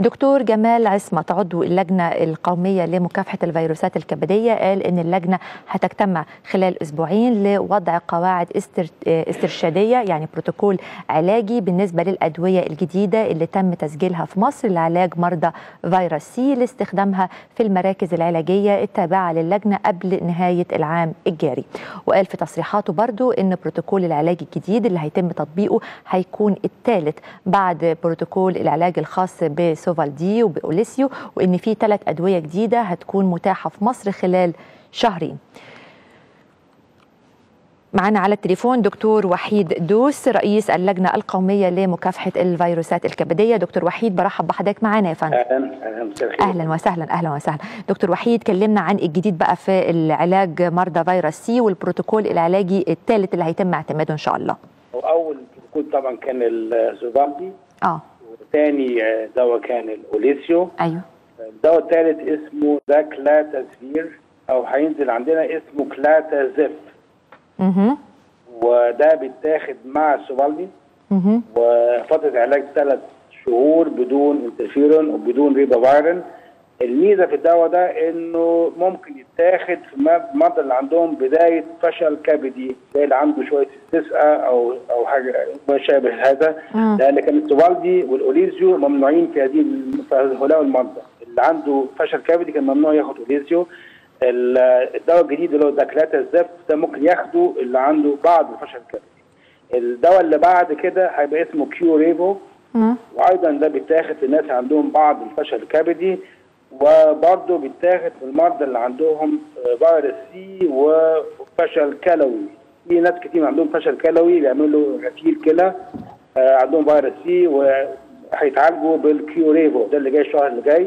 دكتور جمال عصمت عضو اللجنة القومية لمكافحة الفيروسات الكبدية قال إن اللجنة هتجتمع خلال أسبوعين لوضع قواعد استرشادية يعني بروتوكول علاجي بالنسبة للأدوية الجديدة اللي تم تسجيلها في مصر لعلاج مرضى فيروس سي لاستخدامها في المراكز العلاجية التابعة للجنة قبل نهاية العام الجاري وقال في تصريحاته برضو إن بروتوكول العلاج الجديد اللي هيتم تطبيقه هيكون الثالث بعد بروتوكول العلاج الخاص بسوفالدي وبأوليسيو وإن في ثلاث أدوية جديدة هتكون متاحة في مصر خلال شهرين معنا على التليفون دكتور وحيد دوس رئيس اللجنة القومية لمكافحة الفيروسات الكبدية دكتور وحيد برحب بحضرتك معنا يا فندم اهلا اهلا اهلا وسهلا اهلا وسهلا دكتور وحيد كلمنا عن الجديد بقى في العلاج مرضى فيروس سي والبروتوكول العلاجي الثالث اللي هيتم اعتماده ان شاء الله اول بروتوكول طبعا كان الزوفالدي اه وثاني دواء كان الاوليسيو ايوه الدواء الثالث اسمه ذا كلاتازفير او هينزل عندنا اسمه كلاتازيف اها وده بيتاخد مع السوفالدي اها وفتره علاج ثلاث شهور بدون انترفيرون وبدون ريبافيرين الميزه في الدواء ده انه ممكن يتاخد في المرضى اللي عندهم بدايه فشل كبدي زي اللي عنده شويه استسقاء او او حاجه ما شابه هذا مم. لان كان السوفالدي والاوليزيو ممنوعين في هذه في هؤلاء المرضى اللي عنده فشل كبدي كان ممنوع ياخد اوليزيو ال- الدواء الجديد اللي هو داكلاتا الزفت ده ممكن ياخده اللي عنده بعض الفشل الكبدي الدواء اللي بعد كده هيبقى اسمه كيوريفو مم. وايضا ده بيتاخد في الناس عندهم بعض الفشل الكبدي وبرضه بيتاخد في المرضى اللي عندهم آه، فيروس سي وفشل كلوي في ناس كتير عندهم فشل كلوي بيعملوا غسيل كلى آه، عندهم فيروس سي وهيتعالجوا بالكيوريفو ده اللي جاي الشهر اللي جاي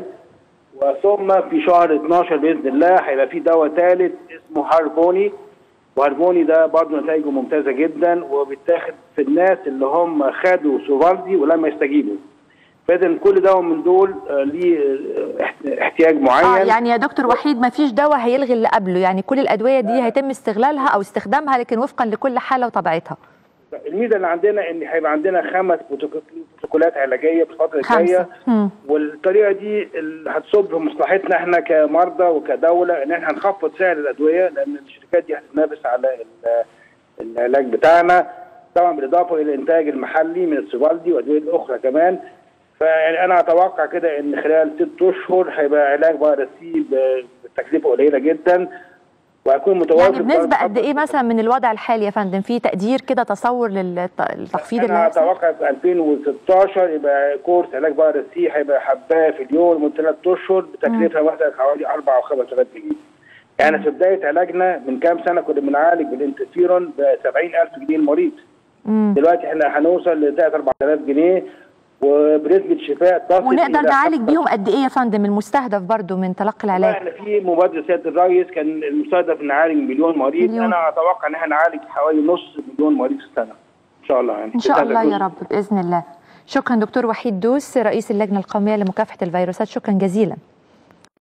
وثم في شهر 12 باذن الله هيبقى في دواء ثالث اسمه هارفوني وهارفوني ده برضه نتائجه ممتازه جدا وبيتاخد في الناس اللي هم خدوا سوفالدي ولم يستجيبوا فاذا كل دواء من دول آه، ليه آه، احت- احتياج معين اه يعني يا دكتور وحيد ما فيش دواء هيلغي اللي قبله يعني كل الادويه دي هيتم استغلالها او استخدامها لكن وفقا لكل حاله وطبيعتها الميزه اللي عندنا ان هيبقى عندنا خمس بروتوكول- بروتوكولات علاجيه في الفتره الجايه خمسه مم. والطريقه دي اللي هتصب في مصلحتنا احنا كمرضى وكدوله ان احنا هنخفض سعر الادويه لان الشركات دي هتتنافس على ال- العلاج بتاعنا طبعا بالاضافه الى الانتاج المحلي من السوفالدي وادويه اخرى كمان فيعني انا اتوقع كده ان خلال ست اشهر هيبقى علاج فيروس سي ب- بتكلفه قليله جدا وهيكون متوافق يعني بنسبه برضه قد ايه مثلا من الوضع الحالي يا فندم في تقدير كده تصور للتخفيض اللي انا هيحصل اتوقع في 2016 يبقى كورس علاج فيروس سي هيبقى حبايه في اليوم من ثلاث اشهر بتكلفه مثلا حوالي 4 او 5000 جنيه. يعني في بدايه علاجنا من كام سنه كنا بنعالج بالانترفيرون ب 70000 جنيه المريض. مم. دلوقتي احنا هنوصل ل 3 4000 جنيه وبنسبه شفاء تصل ونقدر إلى نعالج خمسة- بيهم قد ايه يا فندم المستهدف برضو من تلقي العلاج احنا في مبادره سياده الرئيس كان المستهدف نعالج مليون مريض مليون. انا اتوقع ان احنا نعالج حوالي نص مليون مريض في السنه. ان شاء الله يعني ان شاء في الله هذا يا الجزء. رب باذن الله شكرا دكتور وحيد دوس رئيس اللجنه القوميه لمكافحه الفيروسات شكرا جزيلا